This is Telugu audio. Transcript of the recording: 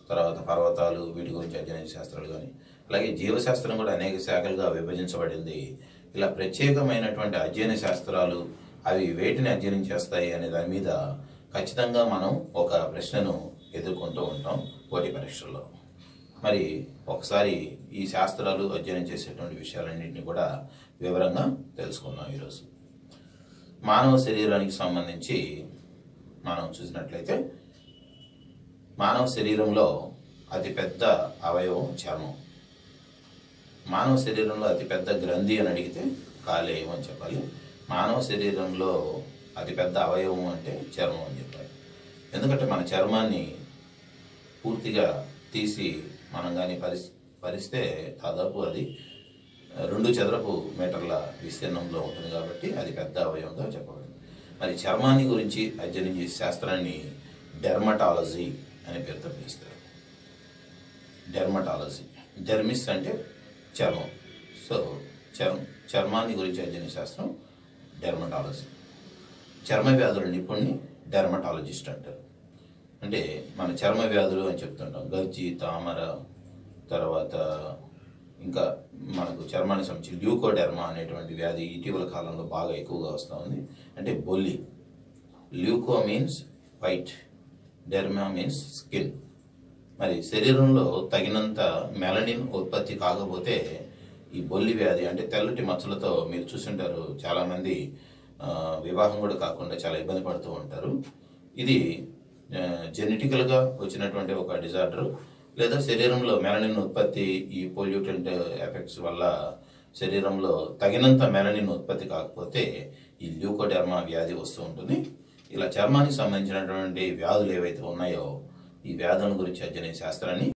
తర్వాత పర్వతాలు వీటి గురించి అధ్యయన శాస్త్రాలు కానీ అలాగే జీవశాస్త్రం కూడా అనేక శాఖలుగా విభజించబడింది ఇలా ప్రత్యేకమైనటువంటి అధ్యయన శాస్త్రాలు అవి వేటిని అధ్యయనం చేస్తాయి అనే దాని మీద ఖచ్చితంగా మనం ఒక ప్రశ్నను ఎదుర్కొంటూ ఉంటాం పోటీ పరీక్షల్లో మరి ఒకసారి ఈ శాస్త్రాలు అధ్యయనం చేసేటువంటి విషయాలన్నింటినీ కూడా వివరంగా తెలుసుకుందాం ఈరోజు మానవ శరీరానికి సంబంధించి మనం చూసినట్లయితే మానవ శరీరంలో అతిపెద్ద అవయవం చర్మం మానవ శరీరంలో అతిపెద్ద గ్రంథి అని అడిగితే కాలేయం అని చెప్పాలి మానవ శరీరంలో అతిపెద్ద అవయవం అంటే చర్మం అని చెప్పాలి ఎందుకంటే మన చర్మాన్ని పూర్తిగా తీసి మనం కానీ పరిస్ పరిస్తే దాదాపు అది రెండు చదరపు మీటర్ల విస్తీర్ణంలో ఉంటుంది కాబట్టి అది పెద్ద అవయవంగా చెప్పబడింది మరి చర్మాన్ని గురించి అధ్యయనం చేసే శాస్త్రాన్ని డెర్మటాలజీ అనే పేరుతో పిలుస్తారు డెర్మటాలజీ డెర్మిస్ అంటే చర్మం సో చర్మ చర్మాన్ని గురించి అధ్యయన శాస్త్రం డెర్మటాలజీ చర్మ వ్యాధుల నిపుణుని డెర్మటాలజిస్ట్ అంటారు అంటే మన చర్మ వ్యాధులు అని చెప్తుంటాం గజ్జి తామర తర్వాత ఇంకా మనకు చర్మానికి సంబంధించి ల్యూకోడెర్మా అనేటువంటి వ్యాధి ఇటీవల కాలంలో బాగా ఎక్కువగా వస్తూ ఉంది అంటే బొల్లి leuko means white derma means skin మరి శరీరంలో తగినంత మెలనిన్ ఉత్పత్తి కాకపోతే ఈ బొల్లి వ్యాధి అంటే తెల్లటి మచ్చలతో మీరు చూసుంటారు చాలామంది ఆ, వివాహం కూడా కాకుండా చాలా ఇబ్బంది పడుతూ ఉంటారు ఇది జెనెటికల్గా వచ్చినటువంటి ఒక డిజార్డర్ లేదా శరీరంలో మెలనిన్ ఉత్పత్తి ఈ పొల్యూటెంట్ ఎఫెక్ట్స్ వల్ల శరీరంలో తగినంత మెలనిన్ ఉత్పత్తి కాకపోతే ఈ ల్యూకోడెర్మా వ్యాధి వస్తూ ఉంటుంది ఇలా చర్మానికి సంబంధించినటువంటి వ్యాధులు ఏవైతే ఉన్నాయో ఈ వ్యాధుల గురించి అధ్యయన శాస్త్రాన్ని